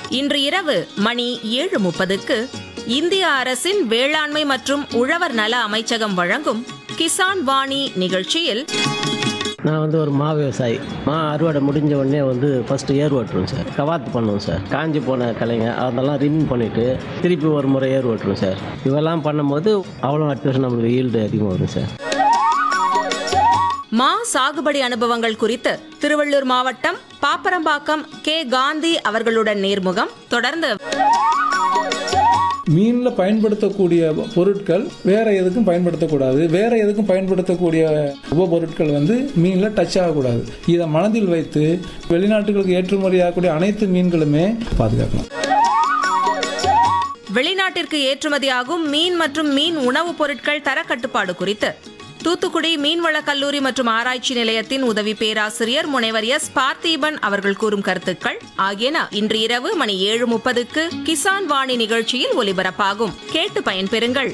இன்று இரவு மணி ஏழு முப்பதுக்கு இந்திய அரசின் வேளாண்மை மற்றும் உழவர் நல அமைச்சகம் வழங்கும் கிசான் வாணி நிகழ்ச்சியில் நான் வந்து ஒரு மா விவசாயி மா அறுவடை முடிஞ்ச உடனே வந்து ஃபஸ்ட்டு ஏர் ஓட்டுருவோம் சார் கவாத்து பண்ணுவோம் சார் காஞ்சி போன கலைங்க அதெல்லாம் ரிமூவ் பண்ணிவிட்டு திருப்பி ஒரு முறை ஏர் ஓட்டுருவோம் சார் இதெல்லாம் பண்ணும்போது அவ்வளோ அட்வர்ஸ் நம்மளுக்கு ஈல்டு அதிகமாக வரும் சார் மா சாகுபடி அனுபவங்கள் குறித்து திருவள்ளூர் மாவட்டம் பாப்பரம்பாக்கம் கே காந்தி அவர்களுடன் நேர்முகம் தொடர்ந்து மீனில் பயன்படுத்தக்கூடிய பொருட்கள் வேற எதுக்கும் பயன்படுத்தக்கூடாது வேற எதுக்கும் பயன்படுத்தக்கூடிய உபபொருட்கள் வந்து மீனில் டச் ஆகக்கூடாது இதை மனதில் வைத்து வெளிநாட்டுகளுக்கு ஏற்றுமதி ஆகக்கூடிய அனைத்து மீன்களுமே பாதுகாக்கலாம் வெளிநாட்டிற்கு ஏற்றுமதியாகும் மீன் மற்றும் மீன் உணவுப் பொருட்கள் தர கட்டுப்பாடு குறித்து தூத்துக்குடி மீன்வள கல்லூரி மற்றும் ஆராய்ச்சி நிலையத்தின் உதவி பேராசிரியர் முனைவர் எஸ் பார்த்தீபன் அவர்கள் கூறும் கருத்துக்கள் ஆகியன இன்று இரவு மணி ஏழு முப்பதுக்கு கிசான் வாணி நிகழ்ச்சியில் ஒலிபரப்பாகும் கேட்டு பயன்பெறுங்கள்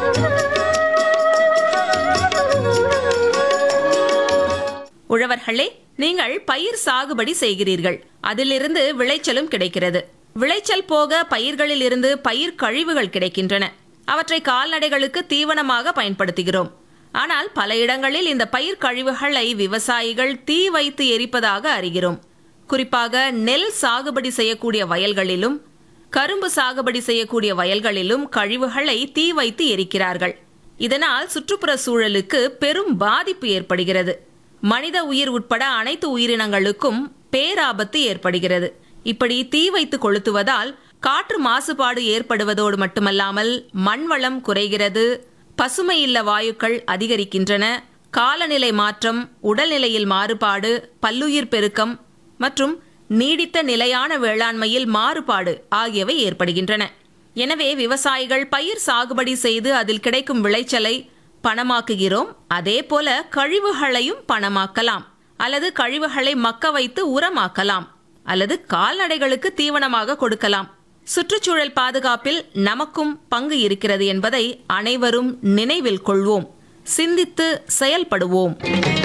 உழவர்களே நீங்கள் பயிர் சாகுபடி செய்கிறீர்கள் அதிலிருந்து விளைச்சலும் கிடைக்கிறது விளைச்சல் போக பயிர்களில் இருந்து பயிர் கழிவுகள் கிடைக்கின்றன அவற்றை கால்நடைகளுக்கு தீவனமாக பயன்படுத்துகிறோம் ஆனால் பல இடங்களில் இந்த பயிர் கழிவுகளை விவசாயிகள் தீ வைத்து எரிப்பதாக அறிகிறோம் குறிப்பாக நெல் சாகுபடி செய்யக்கூடிய வயல்களிலும் கரும்பு சாகுபடி செய்யக்கூடிய வயல்களிலும் கழிவுகளை தீ வைத்து எரிக்கிறார்கள் இதனால் சுற்றுப்புற சூழலுக்கு பெரும் பாதிப்பு ஏற்படுகிறது மனித உயிர் உட்பட அனைத்து உயிரினங்களுக்கும் பேராபத்து ஏற்படுகிறது இப்படி தீ வைத்து கொளுத்துவதால் காற்று மாசுபாடு ஏற்படுவதோடு மட்டுமல்லாமல் மண் வளம் குறைகிறது பசுமையில்ல வாயுக்கள் அதிகரிக்கின்றன காலநிலை மாற்றம் உடல்நிலையில் மாறுபாடு பல்லுயிர் பெருக்கம் மற்றும் நீடித்த நிலையான வேளாண்மையில் மாறுபாடு ஆகியவை ஏற்படுகின்றன எனவே விவசாயிகள் பயிர் சாகுபடி செய்து அதில் கிடைக்கும் விளைச்சலை பணமாக்குகிறோம் அதே போல கழிவுகளையும் பணமாக்கலாம் அல்லது கழிவுகளை மக்க வைத்து உரமாக்கலாம் அல்லது கால்நடைகளுக்கு தீவனமாக கொடுக்கலாம் சுற்றுச்சூழல் பாதுகாப்பில் நமக்கும் பங்கு இருக்கிறது என்பதை அனைவரும் நினைவில் கொள்வோம் சிந்தித்து செயல்படுவோம்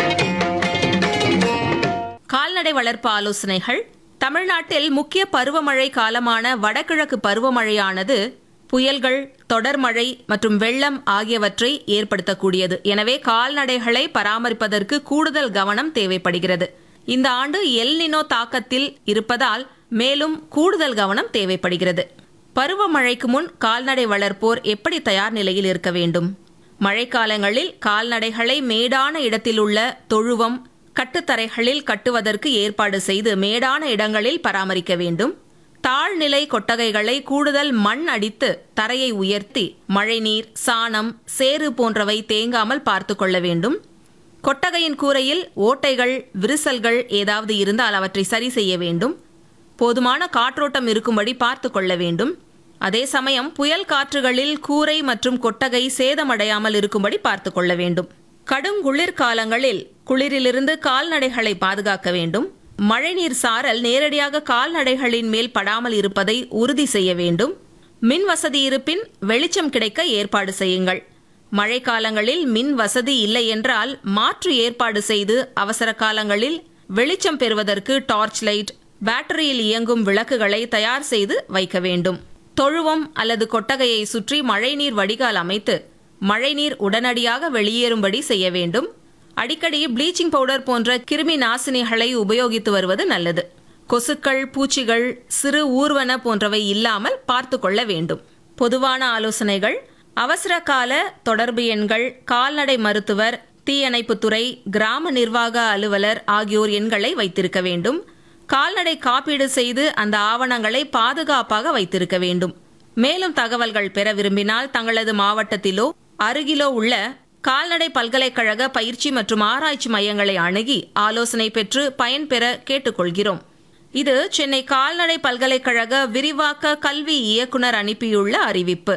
கால்நடை வளர்ப்பு ஆலோசனைகள் தமிழ்நாட்டில் முக்கிய பருவமழை காலமான வடகிழக்கு பருவமழையானது புயல்கள் தொடர்மழை மற்றும் வெள்ளம் ஆகியவற்றை ஏற்படுத்தக்கூடியது எனவே கால்நடைகளை பராமரிப்பதற்கு கூடுதல் கவனம் தேவைப்படுகிறது இந்த ஆண்டு எல்னினோ தாக்கத்தில் இருப்பதால் மேலும் கூடுதல் கவனம் தேவைப்படுகிறது பருவமழைக்கு முன் கால்நடை வளர்ப்போர் எப்படி தயார் நிலையில் இருக்க வேண்டும் மழைக்காலங்களில் கால்நடைகளை மேடான இடத்தில் உள்ள தொழுவம் கட்டுத்தரைகளில் கட்டுவதற்கு ஏற்பாடு செய்து மேடான இடங்களில் பராமரிக்க வேண்டும் தாழ்நிலை கொட்டகைகளை கூடுதல் மண் அடித்து தரையை உயர்த்தி மழைநீர் சாணம் சேறு போன்றவை தேங்காமல் பார்த்து கொள்ள வேண்டும் கொட்டகையின் கூரையில் ஓட்டைகள் விரிசல்கள் ஏதாவது இருந்தால் அவற்றை சரி செய்ய வேண்டும் போதுமான காற்றோட்டம் இருக்கும்படி பார்த்து கொள்ள வேண்டும் அதே சமயம் புயல் காற்றுகளில் கூரை மற்றும் கொட்டகை சேதமடையாமல் இருக்கும்படி பார்த்து கொள்ள வேண்டும் கடும் குளிர்காலங்களில் குளிரிலிருந்து கால்நடைகளை பாதுகாக்க வேண்டும் மழைநீர் சாரல் நேரடியாக கால்நடைகளின் மேல் படாமல் இருப்பதை உறுதி செய்ய வேண்டும் மின் வசதி இருப்பின் வெளிச்சம் கிடைக்க ஏற்பாடு செய்யுங்கள் மழைக்காலங்களில் மின் வசதி இல்லை என்றால் மாற்று ஏற்பாடு செய்து அவசர காலங்களில் வெளிச்சம் பெறுவதற்கு டார்ச் லைட் பேட்டரியில் இயங்கும் விளக்குகளை தயார் செய்து வைக்க வேண்டும் தொழுவம் அல்லது கொட்டகையை சுற்றி மழைநீர் வடிகால் அமைத்து மழைநீர் உடனடியாக வெளியேறும்படி செய்ய வேண்டும் அடிக்கடி ப்ளீச்சிங் பவுடர் போன்ற கிருமி நாசினிகளை உபயோகித்து வருவது நல்லது கொசுக்கள் பூச்சிகள் சிறு ஊர்வன போன்றவை இல்லாமல் பார்த்து கொள்ள வேண்டும் பொதுவான ஆலோசனைகள் அவசர கால தொடர்பு எண்கள் கால்நடை மருத்துவர் தீயணைப்புத்துறை கிராம நிர்வாக அலுவலர் ஆகியோர் எண்களை வைத்திருக்க வேண்டும் கால்நடை காப்பீடு செய்து அந்த ஆவணங்களை பாதுகாப்பாக வைத்திருக்க வேண்டும் மேலும் தகவல்கள் பெற விரும்பினால் தங்களது மாவட்டத்திலோ அருகிலோ உள்ள கால்நடை பல்கலைக்கழக பயிற்சி மற்றும் ஆராய்ச்சி மையங்களை அணுகி ஆலோசனை பெற்று பயன்பெற கேட்டுக்கொள்கிறோம் இது சென்னை கால்நடை பல்கலைக்கழக விரிவாக்க கல்வி இயக்குனர் அனுப்பியுள்ள அறிவிப்பு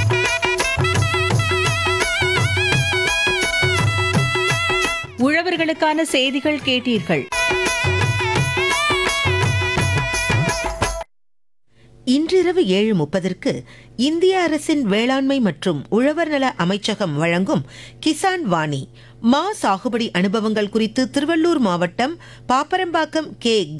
உழவர்களுக்கான செய்திகள் கேட்டீர்கள் இன்றிரவு ஏழு முப்பதற்கு இந்திய அரசின் வேளாண்மை மற்றும் உழவர் நல அமைச்சகம் வழங்கும் கிசான் வாணி மா சாகுபடி அனுபவங்கள் குறித்து திருவள்ளூர் மாவட்டம் பாப்பரம்பாக்கம் கே